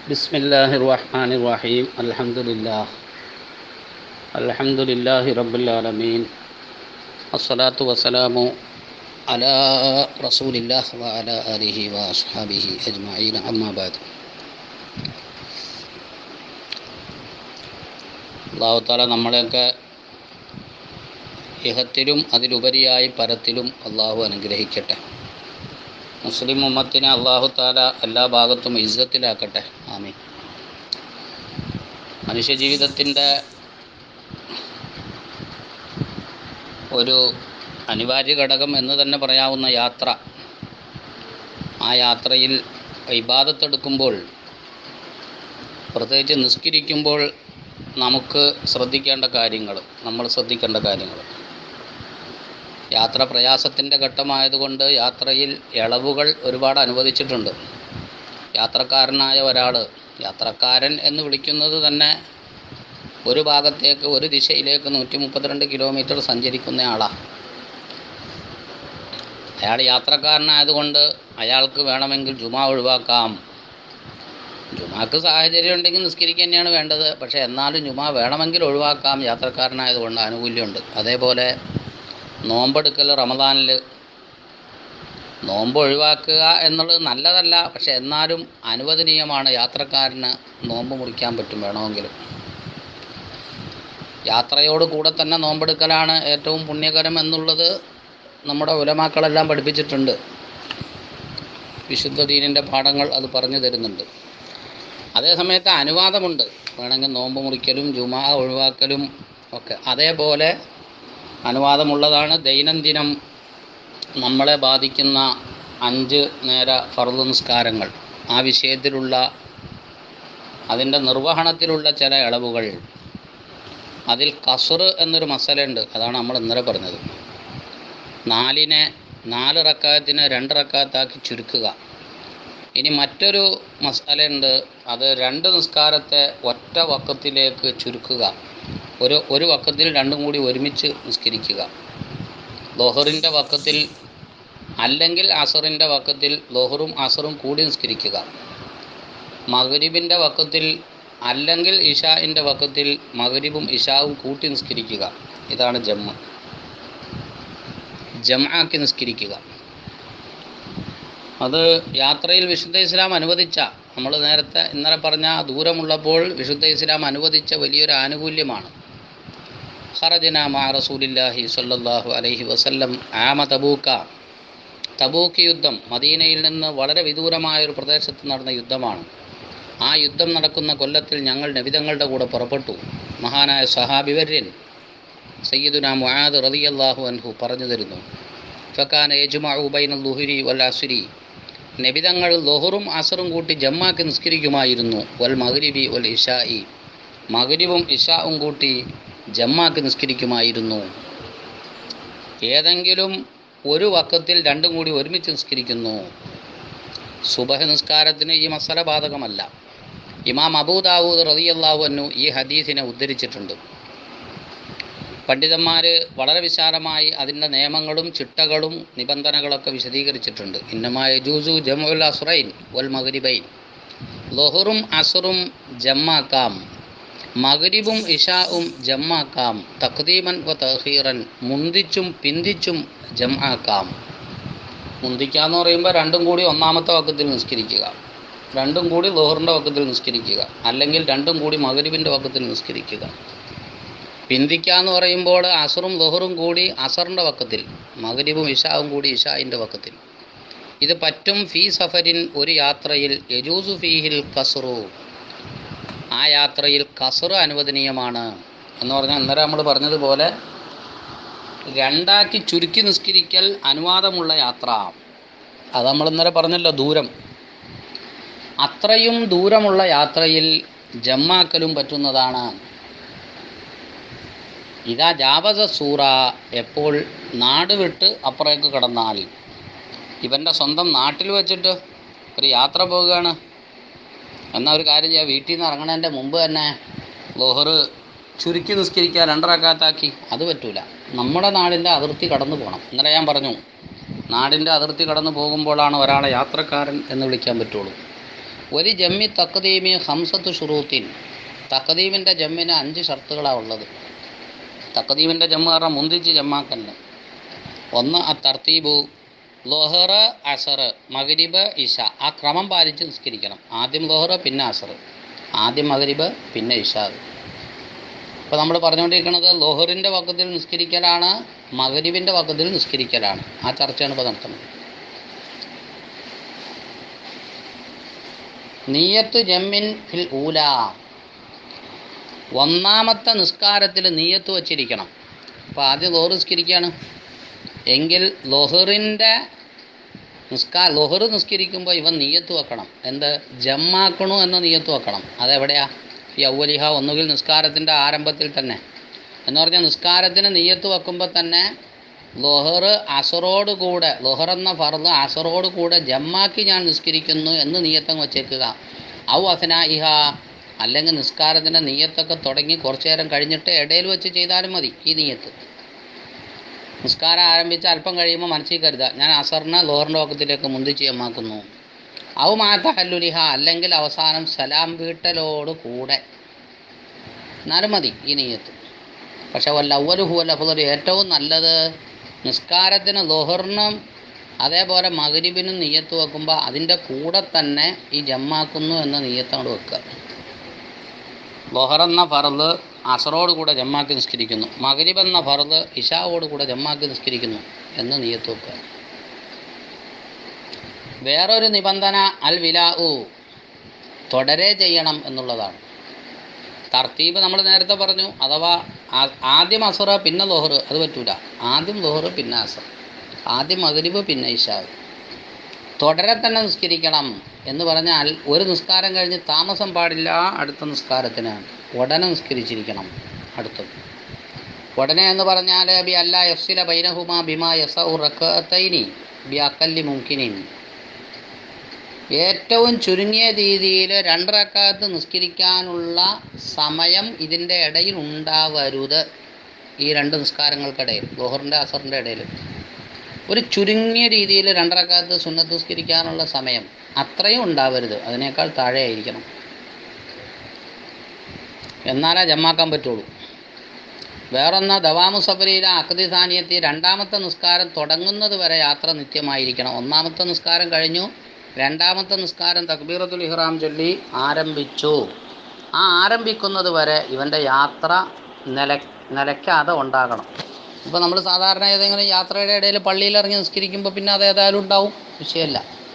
بسم الله الرحمن الرحيم الحمد لله الحمد لله رب العالمين الصلاة والسلام على رسول الله وعلى آله وأصحابه أجمعين أما بعد അള്ളാഹു താല നമ്മളെയൊക്കെ ഇഹത്തിലും അതിലുപരിയായി പരത്തിലും അള്ളാഹു അനുഗ്രഹിക്കട്ടെ മുസ്ലിം ഉമ്മത്തിനെ അള്ളാഹു താല എല്ലാ ഭാഗത്തും ഇസ്സത്തിലാക്കട്ടെ ആമീൻ മനുഷ്യജീവിതത്തിൻ്റെ ഒരു അനിവാര്യ ഘടകം എന്ന് തന്നെ പറയാവുന്ന യാത്ര ആ യാത്രയിൽ ഇബാദത്തെടുക്കുമ്പോൾ പ്രത്യേകിച്ച് നിസ്കരിക്കുമ്പോൾ നമുക്ക് ശ്രദ്ധിക്കേണ്ട കാര്യങ്ങൾ നമ്മൾ ശ്രദ്ധിക്കേണ്ട കാര്യങ്ങൾ യാത്ര പ്രയാസത്തിൻ്റെ ഘട്ടമായതുകൊണ്ട് യാത്രയിൽ ഇളവുകൾ ഒരുപാട് അനുവദിച്ചിട്ടുണ്ട് യാത്രക്കാരനായ ഒരാൾ യാത്രക്കാരൻ എന്ന് വിളിക്കുന്നത് തന്നെ ഒരു ഭാഗത്തേക്ക് ഒരു ദിശയിലേക്ക് നൂറ്റി മുപ്പത്തിരണ്ട് കിലോമീറ്റർ സഞ്ചരിക്കുന്ന ആളാണ് അയാൾ യാത്രക്കാരനായതുകൊണ്ട് അയാൾക്ക് വേണമെങ്കിൽ ജുമാ ഒഴിവാക്കാം ജുമാക്ക് സാഹചര്യം ഉണ്ടെങ്കിൽ നിസ്കരിക്കുക തന്നെയാണ് വേണ്ടത് പക്ഷേ എന്നാലും ജുമാ വേണമെങ്കിൽ ഒഴിവാക്കാം യാത്രക്കാരനായതുകൊണ്ട് ആനുകൂല്യമുണ്ട് അതേപോലെ നോമ്പെടുക്കൽ റമദാനിൽ നോമ്പ് ഒഴിവാക്കുക എന്നുള്ളത് നല്ലതല്ല പക്ഷെ എന്നാലും അനുവദനീയമാണ് യാത്രക്കാരന് നോമ്പ് മുറിക്കാൻ പറ്റും വേണമെങ്കിലും യാത്രയോട് കൂടെ തന്നെ നോമ്പെടുക്കലാണ് ഏറ്റവും പുണ്യകരം എന്നുള്ളത് നമ്മുടെ ഉലമാക്കളെല്ലാം പഠിപ്പിച്ചിട്ടുണ്ട് വിശുദ്ധ ദീനിൻ്റെ പാഠങ്ങൾ അത് പറഞ്ഞു തരുന്നുണ്ട് അതേസമയത്ത് അനുവാദമുണ്ട് വേണമെങ്കിൽ നോമ്പ് മുറിക്കലും ജുമാ ഒഴിവാക്കലും ഒക്കെ അതേപോലെ അനുവാദമുള്ളതാണ് ദൈനംദിനം നമ്മളെ ബാധിക്കുന്ന അഞ്ച് നേര ഫർദ് നിസ്കാരങ്ങൾ ആ വിഷയത്തിലുള്ള അതിൻ്റെ നിർവഹണത്തിലുള്ള ചില ഇളവുകൾ അതിൽ കസുർ എന്നൊരു മസലുണ്ട് അതാണ് നമ്മൾ ഇന്നലെ പറഞ്ഞത് നാലിനെ നാല് റക്കായത്തിനെ രണ്ട് റക്കായത്താക്കി ചുരുക്കുക ഇനി മറ്റൊരു മസാലയുണ്ട് അത് രണ്ട് നിസ്കാരത്തെ ഒറ്റ വക്കത്തിലേക്ക് ചുരുക്കുക ഒരു ഒരു വക്കത്തിൽ രണ്ടും കൂടി ഒരുമിച്ച് നിസ്കരിക്കുക ലോഹറിൻ്റെ വക്കത്തിൽ അല്ലെങ്കിൽ അസറിൻ്റെ വക്കത്തിൽ ലോഹറും അസറും കൂടി നിസ്കരിക്കുക മഗ്രിബിൻ്റെ വക്കത്തിൽ അല്ലെങ്കിൽ ഇഷാഇൻ്റെ വക്കത്തിൽ മഗ്രിബും ഇഷാവും കൂട്ടി നിസ്കരിക്കുക ഇതാണ് ജമ്മ ജമാക്കി നിസ്കരിക്കുക അത് യാത്രയിൽ വിശുദ്ധ ഇസ്ലാം അനുവദിച്ച നമ്മൾ നേരത്തെ ഇന്നലെ പറഞ്ഞ ദൂരമുള്ളപ്പോൾ വിശുദ്ധ ഇസ്ലാം അനുവദിച്ച വലിയൊരു ആനുകൂല്യമാണ് ഖറജന മാ റസൂലില്ലാഹി സല്ലല്ലാഹു അലൈഹി വസല്ലം ആമ തബൂക്ക തബൂക്ക് യുദ്ധം മദീനയിൽ നിന്ന് വളരെ വിദൂരമായ ഒരു പ്രദേശത്ത് നടന്ന യുദ്ധമാണ് ആ യുദ്ധം നടക്കുന്ന കൊല്ലത്തിൽ ഞങ്ങൾ നബിതങ്ങളുടെ കൂടെ പുറപ്പെട്ടു മഹാനായ സഹാബിവര്യൻ സയ്യിദുന മുആദ് റളിയല്ലാഹു അൻഹു പറഞ്ഞു തരുന്നു ഫക്കാന യജ്മഉ ബൈന ലുഹുരി വൽ അസ്രി നബിതങ്ങൾ ലോഹറും അസറും കൂട്ടി ജമ്മാക്കി നിസ്കരിക്കുമായിരുന്നു വൽ മഗ്രിബി വൽ ഇഷായി മഗ്രിബും ഇഷാവും കൂട്ടി ജമ്മാക്കി നിസ്കരിക്കുമായിരുന്നു ഏതെങ്കിലും ഒരു വക്കത്തിൽ രണ്ടും കൂടി ഒരുമിച്ച് നിസ്കരിക്കുന്നു സുബഹ നിസ്കാരത്തിന് ഈ മസല ബാധകമല്ല ഇമാം അബൂദാവൂദ് റതിയല്ലാഹു അന്നു ഈ ഹദീസിനെ ഉദ്ധരിച്ചിട്ടുണ്ട് പണ്ഡിതന്മാർ വളരെ വിശാലമായി അതിൻ്റെ നിയമങ്ങളും ചിട്ടകളും നിബന്ധനകളൊക്കെ വിശദീകരിച്ചിട്ടുണ്ട് ഇന്നമായ ജൂസു ജമുൽ അസുറൈൻ വൽ മഗ്രിബൈൻ ലൊഹറും അസുറും ജമ്മാക്കാം മഗ്രിബും ഇഷാവും ജമ്മാക്കാം തഖ്ദീമൻ വ തഹീറൻ മുന്തിച്ചും പിന്തിച്ചും ജമ്മാക്കാം മുന്തിക്കുക എന്ന് പറയുമ്പോൾ രണ്ടും കൂടി ഒന്നാമത്തെ വക്കത്തിൽ നിസ്കരിക്കുക രണ്ടും കൂടി ലോഹറിൻ്റെ വക്കത്തിൽ നിസ്കരിക്കുക അല്ലെങ്കിൽ രണ്ടും കൂടി മകരിബിൻ്റെ വക്കത്തിൽ നിസ്കരിക്കുക പിന്തിക്കുക എന്ന് പറയുമ്പോൾ അസറും ലോഹറും കൂടി അസറിൻ്റെ വക്കത്തിൽ മകരിബും ഇഷാവും കൂടി ഇഷായിൻ്റെ വക്കത്തിൽ ഇത് പറ്റും ഫീ സഫരിൻ ഒരു യാത്രയിൽ യജൂസു ഫീഹിൽ കസറു ആ യാത്രയിൽ കസറ് അനുവദനീയമാണ് എന്ന് പറഞ്ഞാൽ ഇന്നലെ നമ്മൾ പറഞ്ഞതുപോലെ രണ്ടാക്കി ചുരുക്കി നിസ്കരിക്കൽ അനുവാദമുള്ള യാത്ര അത് നമ്മൾ ഇന്നലെ പറഞ്ഞല്ലോ ദൂരം അത്രയും ദൂരമുള്ള യാത്രയിൽ ജമ്മാക്കലും പറ്റുന്നതാണ് ഇതാ ജാവസ സൂറ എപ്പോൾ നാട് വിട്ട് അപ്പുറേക്ക് കടന്നാൽ ഇവൻ്റെ സ്വന്തം നാട്ടിൽ വെച്ചിട്ട് ഒരു യാത്ര പോവുകയാണ് എന്നാൽ ഒരു കാര്യം ചെയ്യാം വീട്ടിൽ നിന്ന് ഇറങ്ങണതിൻ്റെ മുമ്പ് തന്നെ ലോഹറ് ചുരുക്കി നിസ്കരിക്കുക രണ്ടറക്കാത്താക്കി അത് പറ്റൂല നമ്മുടെ നാടിൻ്റെ അതിർത്തി കടന്നു പോകണം ഇന്നലെ ഞാൻ പറഞ്ഞു നാടിൻ്റെ അതിർത്തി കടന്നു പോകുമ്പോഴാണ് ഒരാളെ യാത്രക്കാരൻ എന്ന് വിളിക്കാൻ പറ്റുള്ളൂ ഒരു ജമ്മി തക്കദീമി ഹംസത്ത് ഷുറൂത്തിൻ തക്കദീമിൻ്റെ ജമ്മിന് അഞ്ച് ഷർത്തുകളാണ് ഉള്ളത് തക്കദീമിൻ്റെ ജമ്മ് പറഞ്ഞാൽ മുന്തിച്ച് ജമ്മാക്കല്ല ഒന്ന് ആ തർത്തീബു ലോഹറ അസർ മകരിബ് ഇഷ ആ ക്രമം പാലിച്ച് നിസ്കരിക്കണം ആദ്യം ലോഹറ പിന്നെ അസർ ആദ്യം മകരിബ് പിന്നെ ഇഷ ഇപ്പോൾ നമ്മൾ പറഞ്ഞുകൊണ്ടിരിക്കുന്നത് ലോഹറിൻ്റെ വക്കത്തിൽ നിസ്കരിക്കലാണ് മകരിബിൻ്റെ വക്കത്തിൽ നിസ്കരിക്കലാണ് ആ ചർച്ചയാണ് ഇപ്പോൾ നടത്തുന്നത് നീയത്ത് ജമ്മിൻ ഫിൽ ഊല ഒന്നാമത്തെ നിസ്കാരത്തിൽ നീയത്ത് വച്ചിരിക്കണം അപ്പോൾ ആദ്യം ലോഹർ നിസ്കരിക്കുകയാണ് എങ്കിൽ ലോഹറിൻ്റെ നിസ്കാ ലോഹർ നിസ്കരിക്കുമ്പോൾ ഇവൻ നീയത്ത് വെക്കണം എന്ത് ജമ്മാക്കണു എന്ന് നീയത്ത് വെക്കണം അതെവിടെയാ ഈ ഔവലിഹ ഒന്നുകിൽ നിസ്കാരത്തിൻ്റെ ആരംഭത്തിൽ തന്നെ എന്ന് പറഞ്ഞാൽ നിസ്കാരത്തിന് നീയത്ത് വെക്കുമ്പോൾ തന്നെ ലോഹർ അസറോട് കൂടെ ലോഹർ എന്ന ഫർദ് അസറോട് കൂടെ ജമ്മാക്കി ഞാൻ നിസ്കരിക്കുന്നു എന്ന് നീയത്തം വച്ചേക്കുക ഔ അസന ഇഹ അല്ലെങ്കിൽ നിസ്കാരത്തിൻ്റെ നീയത്തൊക്കെ തുടങ്ങി കുറച്ചു നേരം കഴിഞ്ഞിട്ട് ഇടയിൽ വെച്ച് ചെയ്താലും മതി ഈ നീയത്ത് നിസ്കാരം ആരംഭിച്ച് അല്പം കഴിയുമ്പോൾ മനസ്സിൽ കരുതുക ഞാൻ അസറിനെ ലോഹറിൻ്റെ വക്കത്തിലേക്ക് മുന്തിച്ച് ജമ്മാക്കുന്നു ഔ മാത്ത ഹല്ലുലിഹ അല്ലെങ്കിൽ അവസാനം സലാം വീട്ടലോട് കൂടെ എന്നാലും മതി ഈ നീയത്ത് പക്ഷെ വല്ല അവലുഹു വല്ല അഫ്ദൽ ഏറ്റവും നല്ലത് നിസ്കാരത്തിന് ലോഹറിനും അതേപോലെ മകരിബിനും നീയത്ത് വെക്കുമ്പോൾ അതിൻ്റെ കൂടെ തന്നെ ഈ ജമ്മാക്കുന്നു എന്ന നീയത്തോട് വെക്കുക ലോഹർ എന്ന ഫറല് അസറോട് കൂടെ ജമ്മാക്കി നിസ്കരിക്കുന്നു മകരിബ് എന്ന ഫറല് ഇഷാവോട് കൂടെ ജമ്മാക്കി നിസ്കരിക്കുന്നു എന്ന് നീയത്ത് വെക്കുക വേറൊരു നിബന്ധന അൽ വിലാഉ തുടരെ ചെയ്യണം എന്നുള്ളതാണ് തർത്തീബ് നമ്മൾ നേരത്തെ പറഞ്ഞു അഥവാ ആ- ആദ്യം അസറ പിന്നെ ലോഹർ അത് പറ്റൂല ആദ്യം ലോഹർ പിന്നെ അസർ ആദ്യം മകരിബ് പിന്നെ ഇഷാവ് തുടരെ തന്നെ നിസ്കരിക്കണം എന്ന് പറഞ്ഞാൽ ഒരു നിസ്കാരം കഴിഞ്ഞ് താമസം പാടില്ല അടുത്ത നിസ്കാരത്തിന് ഉടനെ നിസ്കരിച്ചിരിക്കണം അടുത്തത് ഉടനെ എന്ന് പറഞ്ഞാൽ ബി അല്ല യഫ്സില ബൈനഹുമ ബിമാ യസഉ റക്കത്തൈനി ബി അക്കല്ലി മുംകിനിൻ ഏറ്റവും ചുരുങ്ങിയ രീതിയിൽ രണ്ടരക്കാലത്ത് നിസ്കരിക്കാനുള്ള സമയം ഇതിൻ്റെ ഇടയിൽ ഉണ്ടാവരുത് ഈ രണ്ട് നിസ്കാരങ്ങൾക്കിടയിൽ ലോഹറിൻ്റെ അസറിൻ്റെ ഇടയിൽ ഒരു ചുരുങ്ങിയ രീതിയിൽ രണ്ടരക്കാലത്ത് സുന്നത്ത് നിസ്കരിക്കാനുള്ള സമയം അത്രയും ഉണ്ടാവരുത് അതിനേക്കാൾ താഴെ ആയിരിക്കണം എന്നാലേ ജമ്മാക്കാൻ പറ്റുള്ളൂ വേറൊന്ന് ദവാമു സഫരിയിലെ അക്കതി സാനിയത്തി രണ്ടാമത്തെ നിസ്കാരം തുടങ്ങുന്നത് വരെ യാത്ര നിത്യമായിരിക്കണം ഒന്നാമത്തെ നിസ്കാരം കഴിഞ്ഞു രണ്ടാമത്തെ നിസ്കാരം തക്ബീറത്തുൽ ഇഹ്റാം ചൊല്ലി ആരംഭിച്ചു ആ ആരംഭിക്കുന്നത് വരെ ഇവൻ്റെ യാത്ര നില നിലയ്ക്കാതെ ഉണ്ടാകണം ഇപ്പോൾ നമ്മൾ സാധാരണ ഏതെങ്കിലും യാത്രയുടെ ഇടയിൽ പള്ളിയിൽ ഇറങ്ങി നിസ്കരിക്കുമ്പോൾ പിന്നെ അത് ഏതായാലും ഉണ്ടാവും വിഷയമല്ല